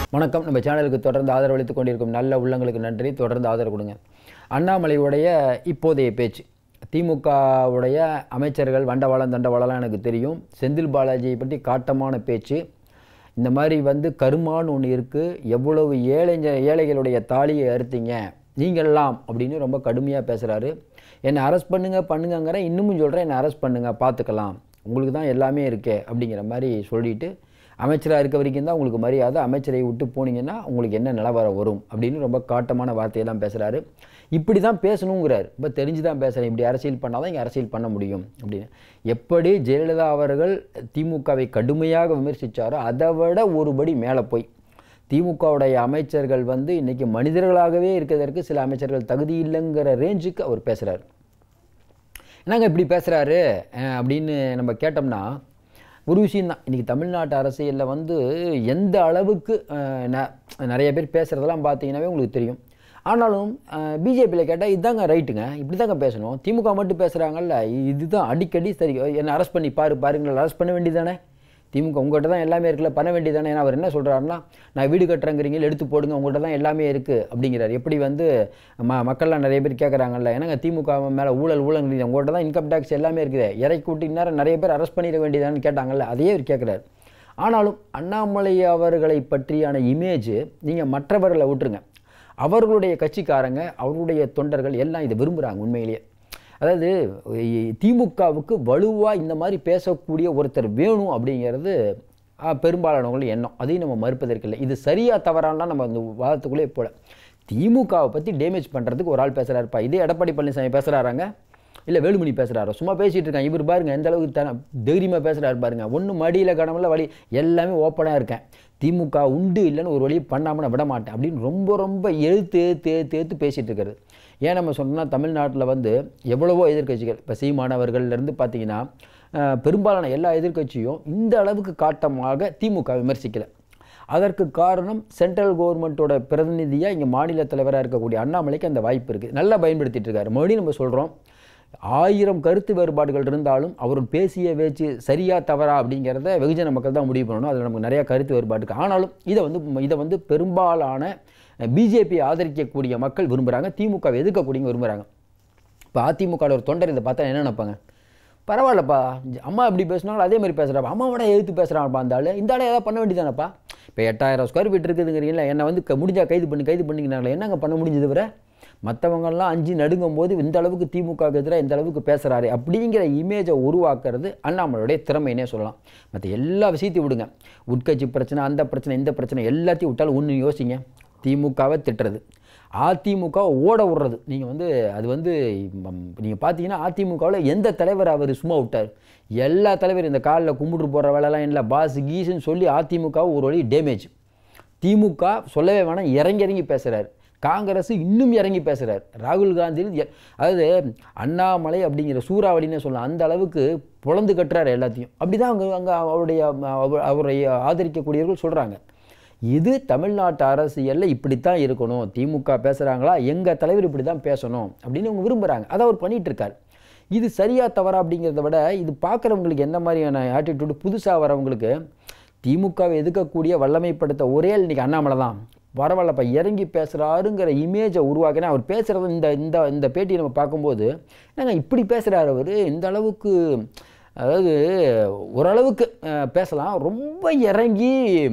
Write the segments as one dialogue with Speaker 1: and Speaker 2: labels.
Speaker 1: வணக்கம் நம்ம சேனலுக்கு தொடர்ந்து ஆதரவளித்துக் கொண்டிருக்கும் நல்ல உள்ளங்களுக்கு நன்றி தொடர்ந்து ஆதரவு கொடுங்க அண்ணாமலையுடைய இப்போதைய பேச்சு திமுகவுடைய அமைச்சர்கள் வண்டவாளம் தண்டவாளம்லாம் எனக்கு தெரியும் செந்தில் பாலாஜியை பற்றி காட்டமான பேச்சு இந்த மாதிரி வந்து கருமான்னு ஒன்று இருக்குது எவ்வளவு ஏழைஞ்ச ஏழைகளுடைய தாலியை அறுத்தீங்க நீங்கள்லாம் அப்படின்னு ரொம்ப கடுமையாக பேசுகிறாரு என்னை அரெஸ்ட் பண்ணுங்க பண்ணுங்கங்கிறேன் இன்னமும் சொல்கிறேன் என்னை அரெஸ்ட் பண்ணுங்க பார்த்துக்கலாம் உங்களுக்கு தான் எல்லாமே இருக்கே அப்படிங்கிற மாதிரி சொல்லிட்டு அமைச்சராக இருக்க வரைக்கும் தான் உங்களுக்கு மரியாதை அமைச்சரை விட்டு போனீங்கன்னா உங்களுக்கு என்ன நிலவரம் வரும் அப்படின்னு ரொம்ப காட்டமான வார்த்தையெல்லாம் பேசுகிறாரு இப்படி தான் பேசணுங்கிறார் இப்போ தெரிஞ்சு தான் பேசுகிறேன் இப்படி அரசியல் பண்ணால் தான் இங்கே அரசியல் பண்ண முடியும் அப்படின்னு எப்படி ஜெயலலிதா அவர்கள் திமுகவை கடுமையாக விமர்சித்தாரோ அதை விட ஒருபடி மேலே போய் திமுகவுடைய அமைச்சர்கள் வந்து இன்றைக்கி மனிதர்களாகவே இருக்கிறதற்கு சில அமைச்சர்கள் தகுதி இல்லைங்கிற ரேஞ்சுக்கு அவர் பேசுகிறார் என்னங்க இப்படி பேசுகிறாரு அப்படின்னு நம்ம கேட்டோம்னா ஒரு விஷயந்தான் இன்றைக்கி தமிழ்நாட்டு அரசியலில் வந்து எந்த அளவுக்கு அஹ், ந- நிறைய பேர் பேசுகிறதெல்லாம் பார்த்தீங்கன்னாவே உங்களுக்கு தெரியும் ஆனாலும் பிஜேபியில் கேட்டால் இதுதாங்க ரைட்டுங்க இப்படி தாங்க பேசணும் திமுக மட்டும் பேசுகிறாங்கல்ல இதுதான் அடிக்கடி சரி என்னை அரெஸ்ட் பண்ணி பாரு பாருங்களா அரெஸ்ட் பண்ண வேண்டியதானே திமுக உங்கள்கிட்ட தான் எல்லாமே இருக்குல்ல பண்ண வேண்டியதானே ஏன்னா அவர் என்ன சொல்கிறாருன்னா நான் வீடு கட்டுறேங்கிறீங்க எடுத்து போடுங்க உங்கள்கிட்ட தான் எல்லாமே இருக்குது அப்படிங்கிறார் எப்படி வந்து ம மக்கள்லாம் நிறைய பேர் கேட்குறாங்கல்ல ஏன்னாங்க திமுக மேலே ஊழல் ஊழல் உங்கள்கிட்ட தான் இன்கம் டேக்ஸ் எல்லாமே இருக்குது இறக்கி விட்டு இந்நேரம் நிறைய பேர் அரெஸ்ட் பண்ணிட வேண்டியதான்னு கேட்டாங்கல்ல அதையே அவர் கேட்குறாரு ஆனாலும் அண்ணாமலை அவர்களை பற்றியான இமேஜ் நீங்கள் மற்றவர்களை விட்டுருங்க அவர்களுடைய கட்சிக்காரங்க அவருடைய தொண்டர்கள் எல்லாம் இதை விரும்புகிறாங்க உண்மையிலேயே அதாவது இ- திமுகவுக்கு வலுவாக இந்த மாதிரி பேசக்கூடிய ஒருத்தர் வேணும் அப்படிங்கிறது ஆ, பெரும்பாலானவர்கள் எண்ணம் அதையும் நம்ம மறுப்பதற்கில்லை இது சரியா தவறான்லாம் நம்ம அந்த வாதத்துக்குள்ளே போல திமுகவை பற்றி டேமேஜ் பண்ணுறதுக்கு ஒரு ஆள் பேசுகிறாருப்பா இதே எடப்பாடி பழனிசாமி பேசுகிறாராங்க இல்லை வேலுமணி பேசுகிறாரோ சும்மா பேசிகிட்டு இருக்கான் இவர் பாருங்க எந்த அளவுக்கு த தைரியமாக பேசுகிறாரு பாருங்க ஒன்றும் மடியில் கனவுல வழி எல்லாமே ஓப்பனாக இருக்கேன் திமுக உண்டு இல்லைன்னு ஒரு வழி பண்ணாமல் நான் விட மாட்டேன் அப்படின்னு ரொம்ப ரொம்ப எழுத்து எழுத்து எழுத்து எழுத்து பேசிகிட்டு இருக்காரு ஏன் நம்ம சொன்னோம்னா தமிழ்நாட்டில் வந்து எவ்வளவோ எதிர்க்கட்சிகள் இப்போ சீமானவர்கள்லேருந்து பார்த்தீங்கன்னா அஹ், பெரும்பாலான எல்லா எதிர்க்கட்சியும் இந்த அளவுக்கு காட்டமாக திமுக விமர்சிக்கல அதற்கு காரணம் சென்ட்ரல் கவர்மெண்ட்டோட பிரதிநிதியாக இங்கே மாநில தலைவராக இருக்கக்கூடிய அண்ணாமலைக்கு அந்த வாய்ப்பு இருக்குது நல்லா பயன்படுத்திட்டு இருக்காரு மறுபடியும் நம்ம சொல்கிறோம் ஆயிரம் கருத்து வேறுபாடுகள் இருந்தாலும் அவர் பேசிய பேச்சு சரியா தவறா அப்படிங்கிறத வெகுஜன மக்கள் தான் முடிவு பண்ணணும் அதில் நமக்கு நிறையா கருத்து வேறுபாடு இருக்குது ஆனாலும் இதை வந்து இதை வந்து பெரும்பாலான பிஜேபி ஆதரிக்கக்கூடிய மக்கள் விரும்புகிறாங்க திமுக எதிர்க்கக்கூடியவங்க விரும்புகிறாங்க இப்போ அதிமுகவில் ஒரு தொண்டர் இதை பார்த்தா என்ன நினைப்பாங்க பரவாயில்லப்பா அம்மா எப்படி பேசுனாங்களோ அதே மாதிரி பேசுகிறாப்பா அம்மாவோட எழுத்து பேசுகிறான்ப்பா அந்த ஆள் இந்த ஆளை ஏதாவது பண்ண வேண்டியதானப்பா இப்போ எட்டாயிரம் ஸ்கொயர் ஃபீட் இருக்குதுங்கிறீங்களா என்னை வந்து க- முடிஞ்சா கைது பண்ணி கைது பண்ணிக்கிறாங்களே என்னங்க பண்ண முடிஞ்சது வர மற்றவங்கெல்லாம் அஞ்சு நடுங்கும் போது இந்த அளவுக்கு திமுகவுக்கு எதிராக இந்த அளவுக்கு பேசுகிறாரு அப்படிங்கிற இமேஜை உருவாக்குறது அண்ணாமலையுடைய திறமைன்னே சொல்லலாம் மற்ற எல்லா விஷயத்தையும் விடுங்க உட்கட்சி பிரச்சனை அந்த பிரச்சனை இந்த பிரச்சனை எல்லாத்தையும் விட்டாலும் ஒன்று யோசிங்க திமுகவை திட்டுறது அதிமுக ஓட விடுறது நீங்கள் வந்து அது வந்து நீங்கள் பார்த்தீங்கன்னா அதிமுகவில் எந்த தலைவர் அவர் சும்மா விட்டார் எல்லா தலைவர் இந்த காலில் கும்பிட்டு போகிற வேலைலாம் இல்லை பாஸ் கீஸ்ன்னு சொல்லி அதிமுகவை ஒரு வழி டேமேஜ் திமுக சொல்லவே வேணாம் இறங்கி இறங்கி பேசுகிறார் காங்கிரஸ் இன்னும் இறங்கி பேசுகிறார் ராகுல் காந்தி எ- அதாவது அண்ணாமலை அப்படிங்கிற சூறாவளின்னு சொல்லலாம் அந்த அளவுக்கு பொழந்து கட்டுறாரு எல்லாத்தையும் அப்படி தான் அங்கே அங்கே அவருடைய அவ- அவருடைய ஆதரிக்கக்கூடியவர்கள் சொல்கிறாங்க இது தமிழ்நாட்டு அரசியலில் இப்படித்தான் இருக்கணும் திமுக பேசுகிறாங்களா எங்கள் தலைவர் இப்படி தான் பேசணும் அப்படின்னு அவங்க விரும்புகிறாங்க அதை அவர் பண்ணிட்டு இருக்கார் இது சரியா தவறா அப்படிங்கிறத விட இது பார்க்குறவங்களுக்கு என்ன மாதிரியான ஆட்டிடியூடு புதுசாக வரவங்களுக்கு திமுகவை எதிர்க்கக்கூடிய வல்லமைப்படுத்த ஒரே ஆள் இன்னைக்கு அண்ணாமலை தான் பரவாயில்லப்பா இறங்கி பேசுகிறாருங்கிற இமேஜை உருவாக்கினா அவர் பேசுகிறது இந்த இந்த இந்த பேட்டியை நம்ம பார்க்கும்போது என்னங்க இப்படி பேசுகிறாரு அவர் இந்த அளவுக்கு அதாவது ஓரளவுக்கு அஹ், பேசலாம் ரொம்ப இறங்கி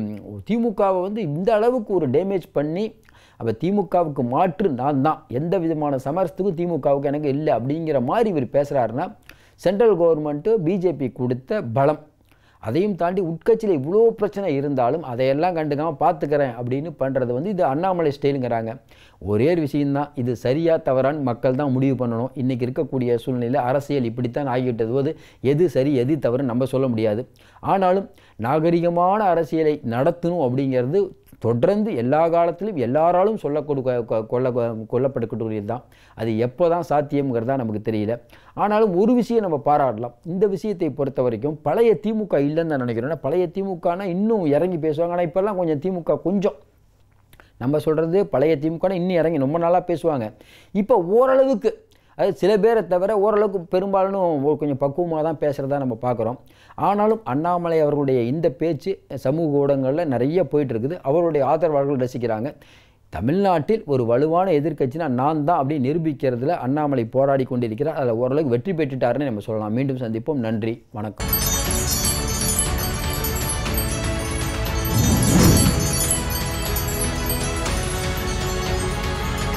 Speaker 1: திமுகவை வந்து இந்த அளவுக்கு ஒரு டேமேஜ் பண்ணி அப்போ திமுகவுக்கு மாற்று நான் தான் எந்த விதமான சமரசத்துக்கும் திமுகவுக்கு எனக்கு இல்லை அப்படிங்கிற மாதிரி இவர் பேசுகிறாருன்னா சென்ட்ரல் கவர்மெண்ட்டு பிஜேபி கொடுத்த பலம் அதையும் தாண்டி உட்கட்சியில் இவ்வளோ பிரச்சனை இருந்தாலும் அதையெல்லாம் கண்டுக்காமல் பார்த்துக்கிறேன் அப்படின்னு பண்ணுறது வந்து இது அண்ணாமலை ஸ்டைலுங்கிறாங்க ஒரே ஒரு விஷயம்தான் இது சரியா தவறான்னு மக்கள் தான் முடிவு பண்ணணும் இன்றைக்கி இருக்கக்கூடிய சூழ்நிலையில் அரசியல் இப்படித்தான் ஆகிவிட்டது போது எது சரி எது தவறுன்னு நம்ம சொல்ல முடியாது ஆனாலும் நாகரிகமான அரசியலை நடத்தணும் அப்படிங்கிறது தொடர்ந்து எல்லா காலத்திலும் எல்லாராலும் சொல்ல கொள்ள கொல்லப்படக்கூடியது தான் அது எப்போ தான் சாத்தியம்ங்கிறது தான் நமக்கு தெரியல ஆனாலும் ஒரு விஷயம் நம்ம பாராட்டலாம் இந்த விஷயத்தை பொறுத்த வரைக்கும் பழைய திமுக இல்லைன்னு தான் நினைக்கிறேன் ஏன்னா பழைய திமுகனா இன்னும் இறங்கி பேசுவாங்க ஆனால் இப்போல்லாம் கொஞ்சம் திமுக கொஞ்சம் நம்ம சொல்கிறது பழைய திமுக இன்னும் இறங்கி ரொம்ப நாளாக பேசுவாங்க இப்போ ஓரளவுக்கு அது சில பேரை தவிர ஓரளவுக்கு பெரும்பாலும் ஒரு கொஞ்சம் பக்குவமாக தான் பேசுகிறதா நம்ம பார்க்குறோம் ஆனாலும் அண்ணாமலை அவர்களுடைய இந்த பேச்சு சமூக ஊடகங்களில் நிறைய போயிட்டு இருக்குது அவருடைய ஆதரவாளர்கள் ரசிக்கிறாங்க தமிழ்நாட்டில் ஒரு வலுவான எதிர்க்கட்சினா நான் தான் அப்படி நிரூபிக்கிறதுல அண்ணாமலை போராடி கொண்டிருக்கிறார் அதில் ஓரளவுக்கு வெற்றி பெற்றுட்டாருன்னு நம்ம சொல்லலாம் மீண்டும் சந்திப்போம் நன்றி வணக்கம்